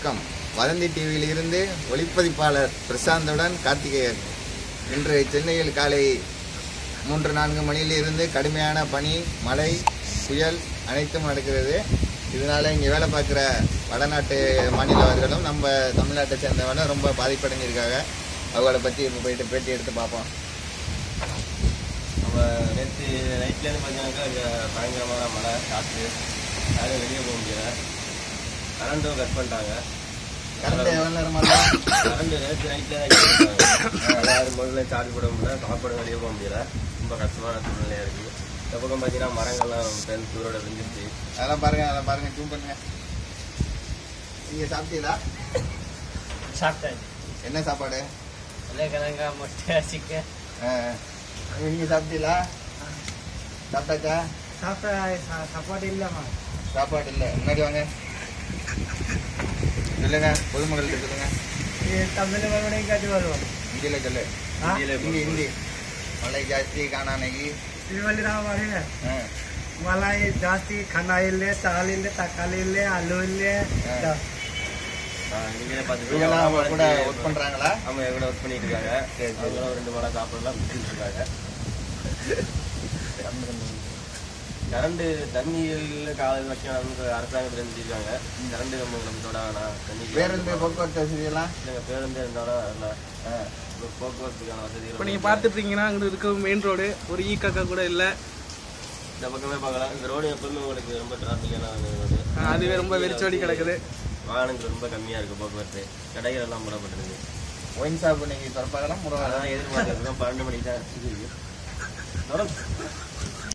வணக்கம் வதந்தி டிவியில் இருந்து ஒளிப்பதிப்பாளர் பிரசாந்துடன் கார்த்திகேயன் இன்று சென்னையில் காலை மூன்று நான்கு மணியிலிருந்து கடுமையான பனி மழை புயல் அனைத்தும் நடக்கிறது இதனால இங்கே வேலை பார்க்குற வடநாட்டு மாநிலவர்களும் நம்ம தமிழ்நாட்டை சேர்ந்தவங்களும் ரொம்ப பாதிப்படைஞ்சிருக்காங்க அவங்கள பற்றி இப்போ போயிட்டு பேட்டி எடுத்து பார்ப்போம் நம்ம நேற்று நைட்லேருந்து பார்த்தீங்கன்னாக்கா இங்கே பயங்கரமான மழை காற்று யாரும் வெளியே போக முடியல கரண்ட்டும் கட் பண்ணிட்டாங்க கரண்ட் எவ்வளோ நேரமாக கரண்ட் நேற்று நைட்டில் எல்லாரும் முதல்ல சார்ஜ் போட முடியல சாப்பாடு வெளியே போக முடியல ரொம்ப கஷ்டமான சூழ்நிலையாக இருக்குது இந்த பக்கம் பார்த்தீங்கன்னா மரங்கள்லாம் பெண் சூரோட விழுந்துருச்சு அதெல்லாம் பாருங்க அதெல்லாம் பாருங்க ஜூம் பண்ணுங்க நீங்க சாப்பிட்டீங்களா சாப்பிட்டேன் என்ன சாப்பாடு உருளைக்கிழங்கா முட்டை சிக்கன் ஆ. நீங்க சாப்பிட்டீங்களா சாப்பிட்டாச்சா சாப்பிட்ட சாப்பாடு இல்லைம்மா சாப்பாடு இல்லை முன்னாடி வாங்க சொல்லுங்க பொதுமக்கள்கிட்ட சொல்லுங்க இது தமிழ் மறுபடியும் காட்டி வருவோம் ஹிந்தியில சொல்லு ஆ? ஹிந்தி ஹிந்தி மழை ஜாஸ்தி காணானகி ಇಲ್ಲಿ ನಾವು ಮಾಡಿದೆ ಮಲಾಯಿ ಜಾಸ್ತಿ ಖಾನ ಇಲ್ಲೇ ಚಾಲ್ ಇಲ್ಲೇ ತರಕಾರಿ ಇಲ್ಲೇ ಅಲ್ಲು ಇಲ್ಲೇ ಹಾ. நீங்களே இவங்கெல்லாம் அவங்க கூட பார்த்துட்டு ஒர்க் பண்றாங்களா அவங்க கூட ஒர்க் பண்ணிட்டு இருக்காங்க சரி, சரி. அவங்களும் ரெண்டு மழை சாப்பாடுலாம் கொடுத்துட்டு இருக்காங்க கரண்ட் தண்ணியில் காலையில் வைக்கணும்னு அரசாங்கத்தில் இருந்துருக்காங்க கரண்ட் நம்ம நம்மளோட வேணாம் தண்ணி பேருந்து போக்குவரத்து வசதி எல்லாம் இல்லைங்க பேருந்து இருந்தாலும் வரல ஆ. ஒரு போக்குவரத்துக்கான வசதி இப்போ நீங்கள் பார்த்துட்ருக்கீங்கன்னா அங்கே இருக்க மெயின் ரோடு ஒரு ஈ காக்கா கூட இல்லை இந்த பக்கமே பார்க்கலாம் இந்த ரோடு எப்பவுமே உங்களுக்கு ரொம்ப டிராஃபிக்கான ரோடு அதுவே ரொம்ப வெறிச்சோடி கிடக்குது வாகனங்கள் ரொம்ப கம்மியாக இருக்குது போக்குவரத்து கடைகள் எல்லாம் மூடப்பட்டிருக்கு ஒயின் ஷாப் நீங்க திறப்பாங்களா முறை அதான் எதிர்பார்க்கறது பன்னெண்டு மணிக்கு தான் இருக்குது தொடர்ந்து